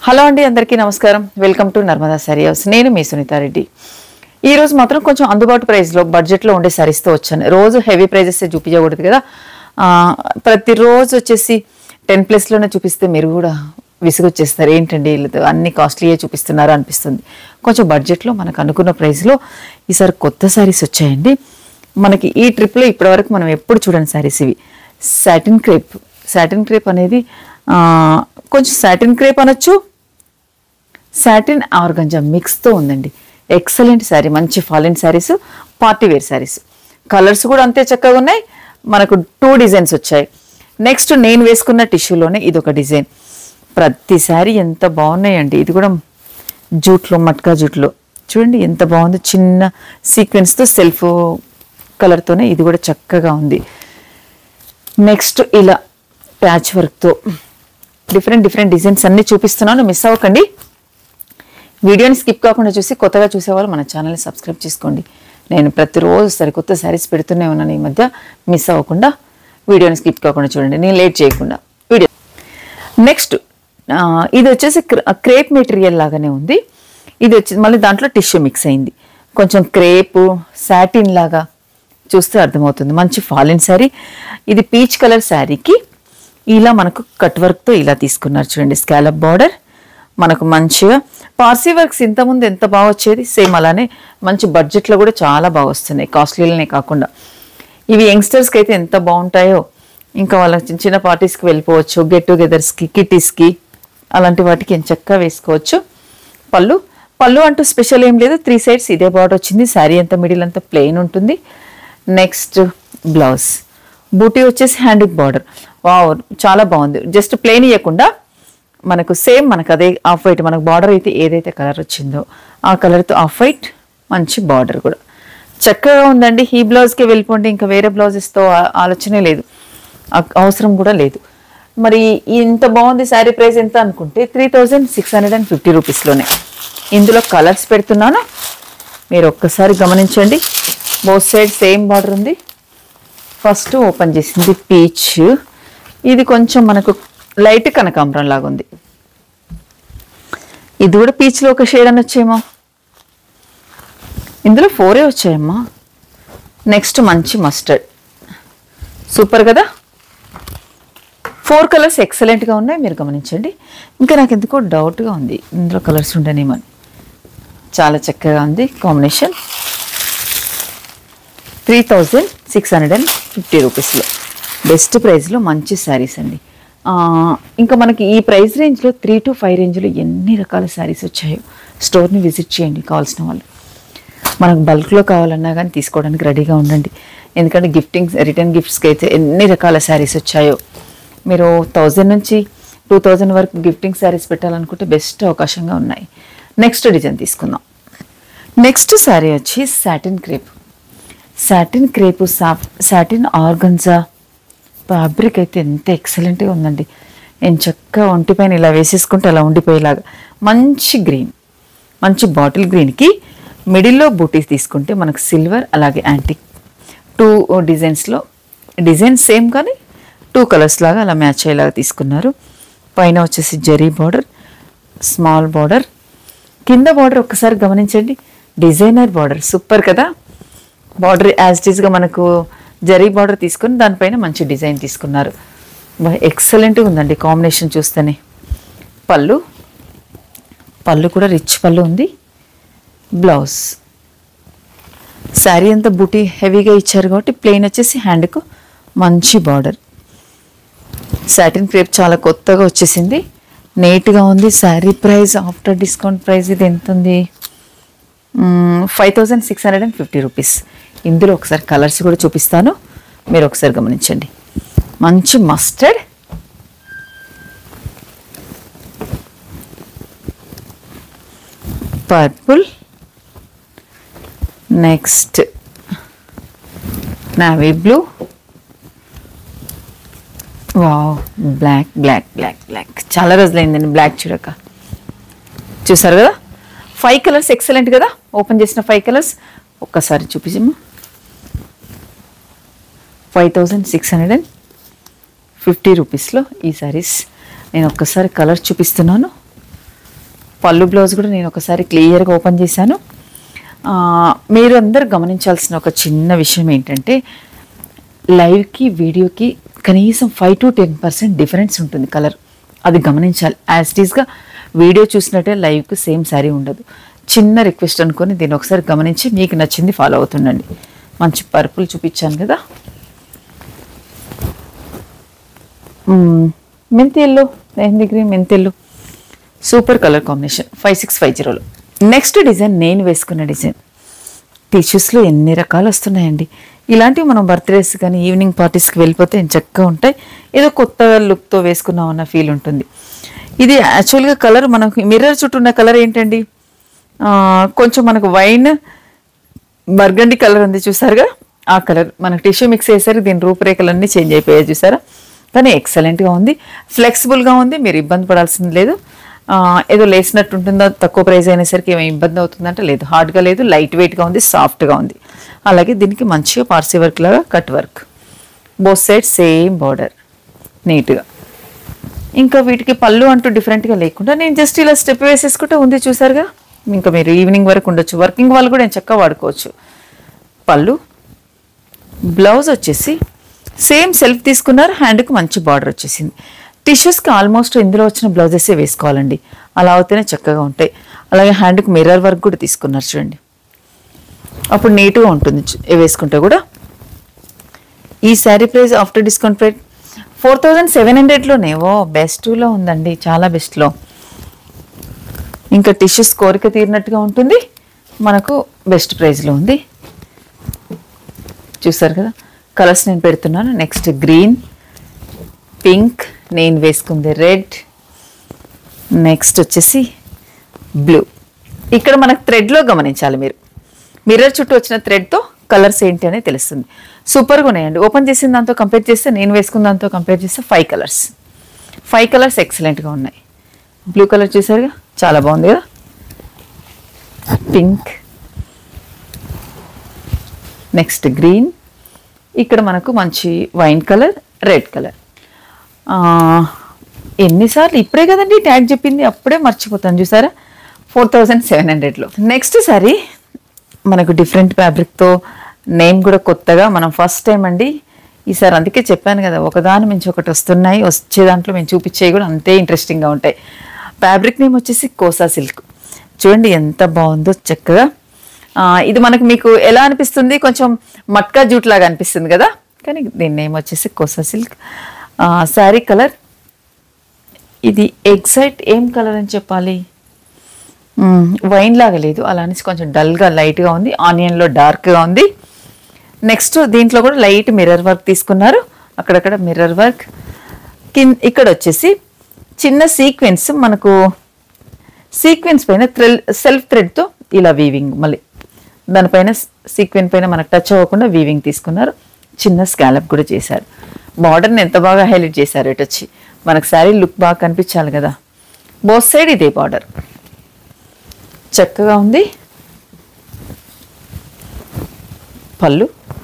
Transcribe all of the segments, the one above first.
Hello అండి అందరికీ నమస్కారం welcome to Narmada Saree House నేను మీ సునీతారెడ్డి ఈ రోజు మాత్రం కొంచెం అందుబాటు ప్రైస్లో బడ్జెట్లో ఉండే సారీస్తో వచ్చాను రోజు హెవీ ప్రైజెస్ చూపించకూడదు కదా ఆ, ప్రతిరోజు వచ్చేసి టెన్ ప్లస్లోనే చూపిస్తే మీరు కూడా విసుగొచ్చేస్తారు ఏంటండి వీళ్ళతో అన్ని కాస్ట్లీయే చూపిస్తున్నారు అనిపిస్తుంది కొంచెం బడ్జెట్లో మనకు అనుకున్న ప్రైస్లో ఈసారి కొత్త సారీస్ వచ్చాయండి మనకి ఈ ట్రిప్లో ఇప్పటివరకు మనం ఎప్పుడు చూడని సారీస్ ఇవి సాటిన్ క్రేప్ సాటిన్ క్రేప్ అనేది ఆ, కొంచెం సాటిన్ క్రేప్ అనొచ్చు సాటిన్ ఆర్గంజా మిక్స్తో ఉందండి ఎక్సలెంట్ శారీ మంచి ఫాలిన్ saris party wear saris colours కూడా అంతే చక్కగా ఉన్నాయి మనకు టూ డిజైన్స్ వచ్చాయి నెక్స్ట్ నేను వేసుకున్న టిష్యూలోనే ఇది ఒక డిజైన్ ప్రతి శారీ ఎంత బాగున్నాయండి ఇది కూడా జూట్లో మట్కా జూట్లో చూడండి ఎంత బాగుందో చిన్న సీక్వెన్స్తో సెల్ఫ్ కలర్తోనే ఇది కూడా చక్కగా ఉంది నెక్స్ట్ ఇలా ప్యాచ్ వర్క్తో డిఫరెంట్ డిఫరెంట్ డిజైన్స్ అన్నీ చూపిస్తున్నాను మిస్ అవ్వకండి వీడియోని స్కిప్ కాకుండా చూసి కొత్తగా చూసేవాళ్ళు మన ఛానల్ని సబ్స్క్రైబ్ చేసుకోండి నేను ప్రతిరోజు సరికొత్త శారీస్ పెడుతూనే ఉన్నాను ఈ మధ్య మిస్ అవ్వకుండా వీడియోని స్కిప్ కాకుండా చూడండి నేను లేట్ చేయకుండా వీడియో నెక్స్ట్ ఆ, ఇది వచ్చేసి క్ర- క్రేప్ మెటీరియల్ లాగానే ఉంది ఇది వచ్చి మళ్ళీ దాంట్లో టిష్యూ మిక్స్ అయింది కొంచెం క్రేప్ సాటిన్ లాగా చూస్తే అర్థమవుతుంది మంచి ఫాలిన్ శారీ ఇది పీచ్ కలర్ శారీకి ఇలా మనకు కట్ వర్క్తో ఇలా తీసుకున్నారు చూడండి స్కాలప్ బార్డర్ మనకు మంచిగా పార్సీ వర్క్స్ ఇంతకుముందు ఎంత బాగా వచ్చేది సేమ్ అలానే మంచి బడ్జెట్లో కూడా చాలా బాగా వస్తున్నాయి కాస్ట్లీలనే కాకుండా ఇవి యంగ్స్టర్స్కి అయితే ఎంత బాగుంటాయో ఇంకా వాళ్ళ చిన్న చిన్న పార్టీస్కి వెళ్ళిపోవచ్చు గెట్ టుగెదర్స్కి కిటీస్కి అలాంటి వాటికి చక్కగా వేసుకోవచ్చు పళ్ళు పళ్ళు అంటూ స్పెషల్ ఏం లేదు త్రీ సైడ్స్ ఇదే బార్డర్ వచ్చింది శారీ అంతా మిడిల్ అంతా ప్లెయిన్ ఉంటుంది నెక్స్ట్ బ్లౌజ్ బూటీ వచ్చేసి హ్యాండ్కి బార్డర్ వావ్ చాలా బాగుంది జస్ట్ ప్లెయిన్ ఇవ్వకుండా మనకు సేమ్ మనకు అదే ఆఫ్ వైట్ మనకు బార్డర్ అయితే ఏదైతే కలర్ వచ్చిందో ఆ కలర్తో ఆఫ్ వైట్ మంచి బార్డర్ కూడా చక్కగా ఉందండి ఈ బ్లౌజ్కి వెళ్ళిపోండి ఇంకా వేరే బ్లౌజెస్తో ఆ- ఆలోచనే లేదు అ- అవసరం కూడా లేదు మరి ఇంత బాగుంది శారీ ప్రైస్ ఎంత అనుకుంటే three thousand six hundred and fifty రూపీస్లోనే ఇందులో కలర్స్ పెడుతున్నాను మీరు ఒక్కసారి గమనించండి బోత్ సైడ్ సేమ్ బార్డర్ ఉంది ఫస్ట్ ఓపెన్ చేసింది పీచ్ ఇది కొంచెం మనకు లైట్ కనకాంబరం లాగా ఉంది ఇది కూడా పీచ్లో ఒక షేడ్ అని వచ్చేమో ఇందులో ఫోరే వచ్చాయమ్మా నెక్స్ట్ మంచి మస్టర్డ్ సూపర్ కదా ఫోర్ కలర్స్ ఎక్సలెంట్గా ఉన్నాయి మీరు గమనించండి ఇంకా నాకు ఎందుకో డౌట్గా ఉంది ఇందులో కలర్స్ ఉండనేమని చాలా చక్కగా ఉంది combination three thousand six hundred and fifty రూపీస్లో బెస్ట్ ప్రైస్లో మంచి శారీస్ అండి ఆ, ఇంకా మనకి ఈ ప్రైస్ రేంజ్లో త్రీ టు ఫైవ్ రేంజ్లో ఎన్ని రకాల శారీస్ వచ్చాయో స్టోర్ని విజిట్ చేయండి కావాల్సిన వాళ్ళు మనకు బల్క్లో కావాలన్నా కానీ తీసుకోవడానికి రెడీగా ఉండండి ఎందుకంటే గిఫ్టింగ్ రిటర్న్ గిఫ్ట్స్కి అయితే ఎన్ని రకాల శారీస్ వచ్చాయో మీరు థౌజండ్ నుంచి టూ థౌజండ్ వరకు గిఫ్టింగ్ శారీస్ పెట్టాలనుకుంటే బెస్ట్ అవకాశంగా ఉన్నాయి నెక్స్ట్ డిజైన్ తీసుకుందాం నెక్స్ట్ శారీ వచ్చి satin crepe satin crepe soft satin organza fabric అయితే ఎంత ఎక్సలెంట్గా ఉందండి నేను చక్కగా ఒంటిపైన ఇలా వేసేసుకుంటే అలా ఉండిపోయేలాగా మంచి గ్రీన్ మంచి బాటిల్ గ్రీన్కి మిడిల్లో బూటీస్ తీసుకుంటే మనకు సిల్వర్ అలాగే యాంటిక్ టూ డిజైన్స్లో డిజైన్ సేమ్ కానీ టూ కలర్స్ లాగా అలా మ్యాచ్ అయ్యేలాగా తీసుకున్నారు పైన వచ్చేసి జరీ బార్డర్ స్మాల్ బార్డర్ కింద బార్డర్ ఒక్కసారి గమనించండి డిజైనర్ బార్డర్ సూపర్ కదా బార్డర్ యాజ్ ఇట్ ఈస్గా మనకు జరీ బార్డర్ తీసుకొని దానిపైన మంచి డిజైన్ తీసుకున్నారు ఎక్సలెంట్గా ఉందండి కాంబినేషన్ చూస్తేనే పళ్ళు పళ్ళు కూడా రిచ్ పళ్ళు ఉంది బ్లౌజ్ శారీ అంతా బూటీ హెవీగా ఇచ్చారు కాబట్టి ప్లెయిన్ వచ్చేసి హ్యాండ్కు మంచి బార్డర్ సాటిన్ క్రేప్ చాలా కొత్తగా వచ్చేసింది నీట్గా ఉంది sari price after discount price ఇది ఎంత ఉంది five thousand six hundred and fifty rupees ఇందులో ఒకసారి కలర్స్ కూడా చూపిస్తాను మీరు ఒకసారి గమనించండి మంచి mustard purple next navy blue wow black black black black చాలా రోజులైందండి బ్లాక్ చూడక చూసారు కదా ఫైవ్ కలర్స్ ఎక్సలెంట్ కదా ఓపెన్ చేసిన ఫైవ్ కలర్స్ ఒక్కసారి చూపించమ్మా five thousand six hundred and fifty రూపీస్లో ఈ సారీస్ నేను ఒక్కసారి కలర్ చూపిస్తున్నాను పళ్ళు బ్లౌజ్ కూడా నేను ఒకసారి క్లియర్గా ఓపెన్ చేశాను ఆ, మీరు అందరు గమనించాల్సిన ఒక చిన్న విషయం ఏంటంటే లైవ్కి వీడియోకి కనీసం five to ten percent difference ఉంటుంది కలర్ అది గమనించాలి యాజ్ ఇట్ ఈస్గా వీడియో చూసినట్టే లైవ్కి సేమ్ శారీ ఉండదు చిన్న రిక్వెస్ట్ అనుకొని దీన్ని ఒకసారి గమనించి మీకు నచ్చింది ఫాలో అవుతుండండి మంచి పర్పుల్ చూపించాను కదా మ్మ్. మెంతి ఎల్లో మెహందీ గ్రీన్ మెంతి yellow super colour combination five six five జీరోలో నెక్స్ట్ డిజైన్ నేను వేసుకున్న డిజైన్ టిష్యూస్లో ఎన్ని రకాలు వస్తున్నాయండి ఇలాంటివి మనం బర్త్డేస్ కానీ ఈవినింగ్ పార్టీస్కి వెళ్ళిపోతే చక్కగా ఉంటాయి ఏదో కొత్త లుక్తో వేసుకున్నాం అన్న ఫీల్ ఉంటుంది ఇది యాక్చువల్గా కలర్ మనకు మిర్రర్ చుట్టూ ఉన్న కలర్ ఏంటండి ఆ, కొంచెం మనకు వైన్ బర్గండి కలర్ ఉంది చూసారుగా ఆ కలర్ మనకు టిష్యూ మిక్స్ చేశారు దీని రూపురేఖలన్నీ చేంజ్ అయిపోయాయి చూసారా కానీ ఎక్సలెంట్గా ఉంది ఫ్లెక్సిబుల్గా ఉంది మీరు ఇబ్బంది పడాల్సింది లేదు ఆ, ఏదో లేసినట్టు ఉంటుందో తక్కువ ప్రైస్ అయినసరికి ఏమైనా ఇబ్బంది అవుతుందంటే లేదు హార్డ్గా లేదు లైట్ వెయిట్గా ఉంది సాఫ్ట్గా ఉంది అలాగే దీనికి మంచిగా పార్సీ వర్క్ లాగా cut work both side same border నీట్గా ఇంకా వీటికి పళ్ళు అంటూ డిఫరెంట్గా లేకుండా నేను జస్ట్ ఇలా స్టెప్ వేసేసుకుంటే ఉంది చూసారుగా ఇంకా మీరు ఈవినింగ్ వరకు ఉండొచ్చు వర్కింగ్ వాళ్ళు కూడా నేను చక్కగా వాడుకోవచ్చు పళ్ళు బ్లౌజ్ వచ్చేసి సేమ్ సెల్ఫ్ తీసుకున్నారు హ్యాండ్కి మంచి బార్డర్ వచ్చేసింది టిష్యూస్కి ఆల్మోస్ట్ ఇందులో వచ్చిన బ్లౌజెసే వేసుకోవాలండి అలా అవుతేనే చక్కగా ఉంటాయి అలాగే హ్యాండ్కి మిర్రర్ వర్క్ కూడా తీసుకున్నారు చూడండి అప్పుడు నీట్గా ఉంటుంది చు- వేసుకుంటే కూడా ఈ sari price after discount price four thousand seven హండ్రెడ్లోనే ఓ బెస్ట్లో ఉందండి చాలా బెస్ట్లో ఇంకా టిష్యూస్ కోరిక తీరినట్టుగా ఉంటుంది మనకు బెస్ట్ ప్రైస్లో ఉంది చూసారు కదా కలర్స్ నేను పెడుతున్నాను నెక్స్ట్ గ్రీన్ పింక్ నేను వేసుకుంది రెడ్ నెక్స్ట్ వచ్చేసి బ్లూ ఇక్కడ మనకు థ్రెడ్లో గమనించాలి మీరు మిర్రర్ చుట్టూ వచ్చిన థ్రెడ్తో కలర్స్ ఏంటి అనేది తెలుస్తుంది సూపర్గా ఉన్నాయండి ఓపెన్ చేసిన దాంతో కంపేర్ చేస్తే నేను వేసుకున్న దాంతో కంపేర్ చేస్తే ఫైవ్ కలర్స్ ఫైవ్ కలర్స్ ఎక్సలెంట్గా ఉన్నాయి బ్లూ కలర్ చూసారుగా చాలా బాగుంది కదా పింక్ నెక్స్ట్ గ్రీన్ ఇక్కడ మనకు మంచి వైన్ కలర్ రెడ్ కలర్ ఎన్నిసార్లు ఇప్పుడే కదండి ట్యాగ్ చెప్పింది అప్పుడే మర్చిపోతాను చూసారా ఫోర్ థౌజండ్ సెవెన్ హండ్రెడ్లో నెక్స్ట్ సారి మనకు డిఫరెంట్ ఫ్యాబ్రిక్తో నేమ్ కూడా కొత్తగా మనం ఫస్ట్ టైం అండి ఈసారి అందుకే చెప్పాను కదా ఒకదాని మించి ఒకటి వస్తున్నాయి వచ్చే దాంట్లో మేము చూపించేవి కూడా అంతే ఇంట్రెస్టింగ్గా ఉంటాయి ఫ్యాబ్రిక్ నేమ్ వచ్చేసి కోసా సిల్క్ చూడండి ఎంత బాగుందో చక్కగా ఆ, ఇది మనకు మీకు ఎలా అనిపిస్తుంది కొంచెం మట్కా జూట్ లాగా అనిపిస్తుంది కదా కానీ దీని నేమ్ వచ్చేసి కోసా సిల్క్ శారీ కలర్ ఇది ఎగ్జైట్ ఏం కలర్ అని చెప్పాలి మ్మ్, వైన్ లాగా లేదు అలా అనేసి కొంచెం డల్గా లైట్గా ఉంది ఆనియన్లో డార్క్గా ఉంది నెక్స్ట్ దీంట్లో కూడా లైట్ మిర్రర్ వర్క్ తీసుకున్నారు అక్కడక్కడ మిర్రర్ వర్క్ కింద ఇక్కడ వచ్చేసి చిన్న సీక్వెన్స్ మనకు సీక్వెన్స్ పైన థ్రెల్ సెల్ఫ్ థ్రెడ్తో ఇలా వీవింగ్ మళ్ళీ దానిపైన సీక్వెన్ పైన మనకు టచ్ అవ్వకుండా వీవింగ్ తీసుకున్నారు చిన్న స్కాలప్ కూడా చేశారు బార్డర్ని ఎంత బాగా హైలైట్ చేశారు ఇటు వచ్చి మనకు శారీ లుక్ బాగా కనిపించాలి కదా బోత్ సైడ్ ఇదే బార్డర్ చక్కగా ఉంది పళ్ళు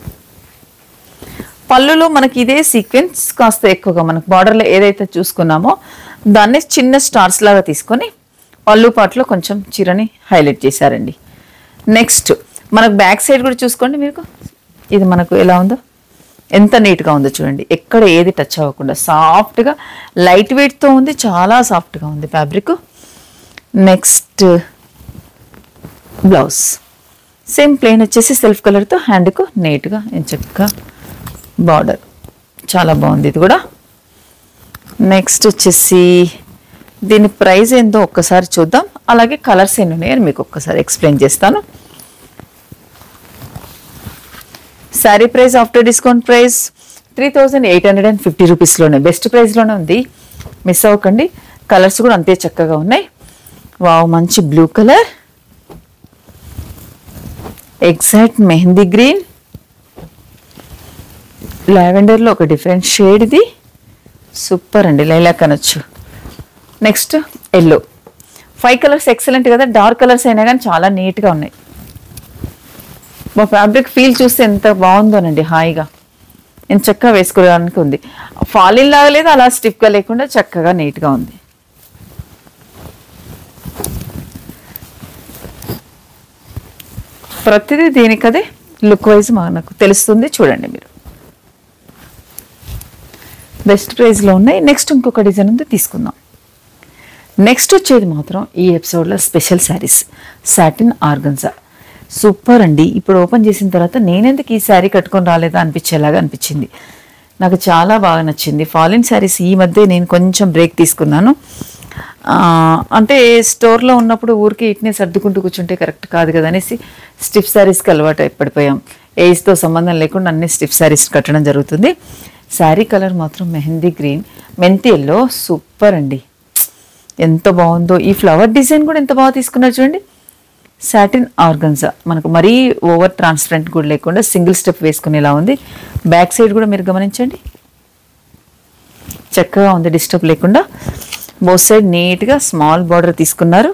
పళ్ళులో మనకి ఇదే సీక్వెన్స్ కాస్త ఎక్కువగా మనకు బార్డర్లో ఏదైతే చూసుకున్నామో దాన్ని చిన్న స్టార్స్ లాగా తీసుకొని పళ్ళు పాటలో కొంచెం చీరని హైలైట్ చేశారండి నెక్స్ట్ మనకు బ్యాక్ సైడ్ కూడా చూసుకోండి మీకు ఇది మనకు ఎలా ఉందో ఎంత నీట్గా ఉందో చూడండి ఎక్కడ ఏది టచ్ అవ్వకుండా సాఫ్ట్గా లైట్ వెయిట్తో ఉంది చాలా సాఫ్ట్గా ఉంది fabric next blouse same plain వచ్చేసి సెల్ఫ్ కలర్తో హ్యాండ్కు నీట్గా చక్కగా బార్డర్ చాలా బాగుంది ఇది కూడా నెక్స్ట్ వచ్చేసి దీని ప్రైస్ ఏందో ఒక్కసారి చూద్దాం అలాగే కలర్స్ ఎన్ని ఉన్నాయని మీకు ఒక్కసారి ఎక్స్ప్లెయిన్ చేస్తాను sari price after discount price three thousand eight hundred and fifty రూపీస్లోనే బెస్ట్ ప్రైస్లోనే ఉంది మిస్ అవ్వకండి కలర్స్ కూడా అంతే చక్కగా ఉన్నాయి వావ్ మంచి blue colour exact mehndi green లావెండర్లో ఒక డిఫరెంట్ షేడ్ ఇది సూపర్ అండి లైలాక్ అనొచ్చు next yellow five colours excellent కదా డార్క్ కలర్స్ అయినా కానీ చాలా నీట్గా ఉన్నాయి మా ఫ్యాబ్రిక్ ఫీల్ చూస్తే ఎంత బాగుందోనండి హాయిగా నేను చక్కగా వేసుకోవడానికి ఉంది ఫాలిన్ లాగా లేదు అలా స్టిఫ్గా లేకుండా చక్కగా నీట్గా ఉంది ప్రతిదీ దీనికదే లుక్ వైజ్ మనకు తెలుస్తుంది చూడండి మీరు బెస్ట్ ప్రైస్లో ఉన్నాయి నెక్స్ట్ ఇంకొక డిజైన్ ఉంది తీసుకుందాం నెక్స్ట్ వచ్చేది మాత్రం ఈ ఎపిసోడ్లో special saris satin organza super అండి ఇప్పుడు ఓపెన్ చేసిన తర్వాత నేనెందుకు ఈ శారీ కట్టుకొని రాలేదా అనిపించేలాగా అనిపించింది నాకు చాలా బాగా నచ్చింది ఫాలిన్ శారీస్ ఈ మధ్య నేను కొంచెం బ్రేక్ తీసుకున్నాను ఆ, అంటే స్టోర్లో ఉన్నప్పుడు ఊరికి ఇట్నే సర్దుకుంటూ కూర్చుంటే కరెక్ట్ కాదు కదా అనేసి స్టిఫ్ శారీస్కి అలవాటు పడిపోయాం ఏజ్తో సంబంధం లేకుండా అన్ని స్టిఫ్ శారీస్ కట్టడం జరుగుతుంది శారీ కలర్ మాత్రం మెహందీ గ్రీన్ మెంతి ఎల్లో సూపర్ అండి ఎంత బాగుందో ఈ ఫ్లవర్ డిజైన్ కూడా ఎంత బాగా తీసుకున్నారు చూడండి సాటిన్ ఆర్గన్జా మనకు మరీ ఓవర్ ట్రాన్స్పరెంట్ కూడా లేకుండా సింగిల్ స్టెప్ వేసుకునేలా ఉంది బ్యాక్ సైడ్ కూడా మీరు గమనించండి చక్కగా ఉంది డిస్టర్బ్ లేకుండా బోత్ సైడ్ నీట్గా స్మాల్ బార్డర్ తీసుకున్నారు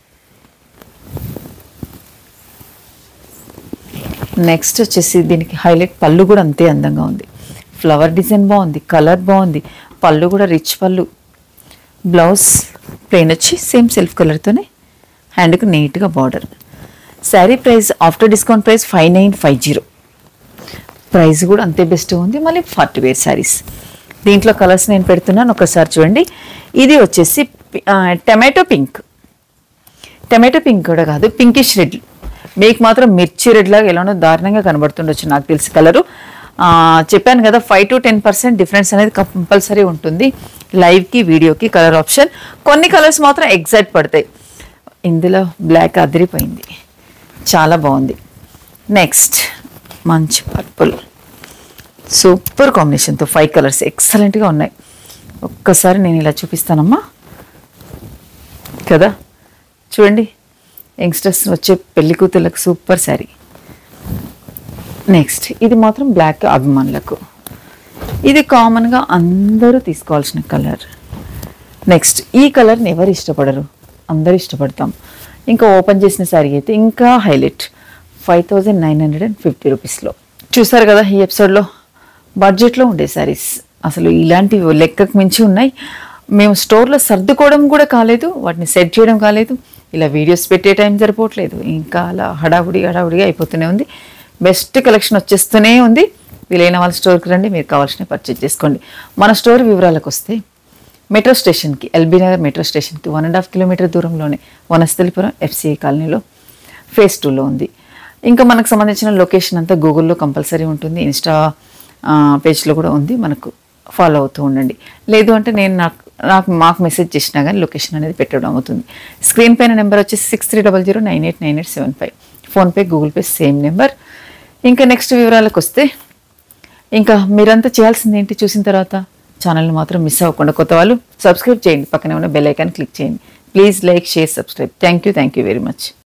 నెక్స్ట్ వచ్చేసి దీనికి హైలైట్ పళ్ళు కూడా అంతే అందంగా ఉంది ఫ్లవర్ డిజైన్ బాగుంది కలర్ బాగుంది పళ్ళు కూడా రిచ్ పళ్ళు బ్లౌజ్ ప్లెయిన్ వచ్చి సేమ్ సెల్ఫ్ కలర్తోనే హ్యాండ్కి నీట్గా border sari price after discount price five nine five zero price కూడా అంతే బెస్ట్ ఉంది మళ్ళీ ఫార్టీ వేర్ శారీస్ దీంట్లో కలర్స్ నేను పెడుతున్నాను ఒకసారి చూడండి ఇది వచ్చేసి ఆ, టమాటో పింక్ టమాటో పింక్ కూడా కాదు పింకిష్ రెడ్ మీకు మాత్రం మిర్చి రెడ్ లాగా ఎలానో దారుణంగా కనబడుతుండొచ్చు నాకు తెలిసి కలరు ఆ, చెప్పాను కదా five to ten percent difference అనేది కంపల్సరీ ఉంటుంది లైవ్కి వీడియోకి కలర్ ఆప్షన్ కొన్ని కలర్స్ మాత్రం ఎగ్జాక్ట్ పడతాయి ఇందులో బ్లాక్ అదిరిపోయింది చాలా బాగుంది నెక్స్ట్ మంచి పర్పుల్ సూపర్ కాంబినేషన్తో ఫైవ్ కలర్స్ ఎక్సలెంట్గా ఉన్నాయి ఒక్కసారి నేను ఇలా చూపిస్తానమ్మా కదా చూడండి యంగ్స్టర్స్ వచ్చే పెళ్లి కూతుర్లకు సూపర్ శారీ నెక్స్ట్ ఇది మాత్రం బ్లాక్ అభిమానులకు ఇది కామన్గా అందరూ తీసుకోవాల్సిన కలర్ నెక్స్ట్ ఈ కలర్ని ఎవరు ఇష్టపడరు అందరూ ఇష్టపడతాం ఇంకా ఓపెన్ చేసిన శారీ అయితే ఇంకా highlight five thousand nine hundred and fifty రూపీస్లో చూసారు కదా ఈ ఎపిసోడ్లో బడ్జెట్లో ఉండే శారీస్ అసలు ఇలాంటివి లెక్కకు మించి ఉన్నాయి మేము స్టోర్లో సర్దుకోవడం కూడా కాలేదు వాటిని సెట్ చేయడం కాలేదు ఇలా వీడియోస్ పెట్టే టైం సరిపోవట్లేదు ఇంకా అలా హడావుడి హడావుడిగా అయిపోతూనే ఉంది బెస్ట్ కలెక్షన్ వచ్చేస్తూనే ఉంది వీలైన వాళ్ళ స్టోర్కి రండి మీరు కావాల్సిన పర్చేజ్ చేసుకోండి మన స్టోర్ వివరాలకు వస్తే మెట్రో స్టేషన్కి ఎల్బీ నగర్ మెట్రో స్టేషన్కి వన్ అండ్ హాఫ్ కిలోమీటర్ దూరంలోనే వనస్థలిపురం ఎఫ్సిఐ కాలనీలో ఫేస్ టూలో ఉంది ఇంకా మనకు సంబంధించిన లొకేషన్ అంతా గూగుల్లో కంపల్సరీ ఉంటుంది ఇన్స్టా ఆ, పేజ్లో కూడా ఉంది మనకు ఫాలో అవుతూ ఉండండి లేదు అంటే నేను నాకు నాకు మాకు మెసేజ్ చేసినా కానీ లొకేషన్ అనేది పెట్టడం అవుతుంది స్క్రీన్ పైన నెంబర్ వచ్చేసి six three double zero nine eight nine eight seven five PhonePe Google Pay same number ఇంకా నెక్స్ట్ వివరాలకు వస్తే ఇంకా మీరంతా చేయాల్సింది ఏంటి చూసిన తర్వాత ఛానల్ని మాత్రం మిస్ అవ్వకుండా కొత్త వాళ్ళు సబ్స్క్రైబ్ చేయండి పక్కనే ఉన్న బెల్ ఐకాన్ క్లిక్ చేయండి please like share subscribe thank you thank you very much